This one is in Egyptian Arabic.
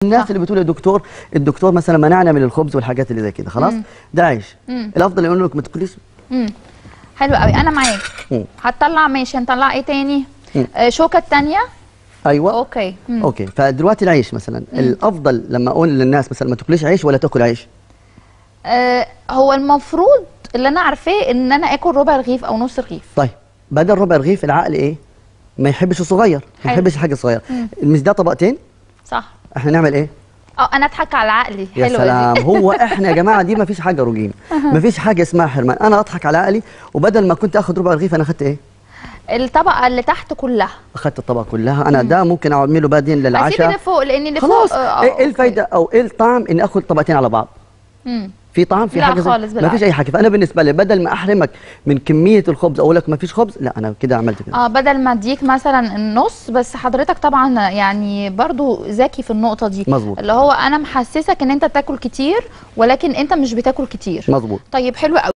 الناس صح. اللي بتقول يا دكتور الدكتور مثلا منعنا من الخبز والحاجات اللي زي كده خلاص ده عيش مم. الافضل يقول لك ما تاكليش امم حلو قوي انا معاك مم. هتطلع ماشي هنطلع ايه تاني مم. آه شوكه التانية ايوه اوكي مم. اوكي فدلوقتي العيش مثلا الافضل لما اقول للناس مثلا ما تاكليش عيش ولا تاكل عيش آه هو المفروض اللي انا عارفاه ان انا اكل ربع رغيف او نص رغيف طيب بدل ربع رغيف العقل ايه ما يحبش الصغير ما حلو. يحبش الحاجه الصغيره مش ده طبقتين صح احنا نعمل ايه اه انا اضحك على عقلي يا حلوه سلام دي هو احنا يا جماعه دي ما فيش حاجه روجين ما فيش حاجه اسمها حرمان انا اضحك على عقلي وبدل ما كنت اخد ربع رغيف انا اخدت ايه الطبقه اللي تحت كلها اخدت الطبق كلها انا ده ممكن اعمله بعدين اسيب للعشاء اللي فوق لان اللي خلاص فوق آه، ايه أوكي. إيه الفايده او ايه الطعم اني اخد طبقتين على بعض مم. في طعم في لا حاجه زي- خالص ما بالعكس. فيش اي حاجه فانا بالنسبه لي بدل ما احرمك من كميه الخبز اقول لك ما فيش خبز لا انا كده عملت كده اه بدل ما اديك مثلا النص بس حضرتك طبعا يعني برضو ذكي في النقطه دي مظبوط. اللي هو انا محسسك ان انت تاكل كتير ولكن انت مش بتاكل كتير مظبوط طيب حلو قوي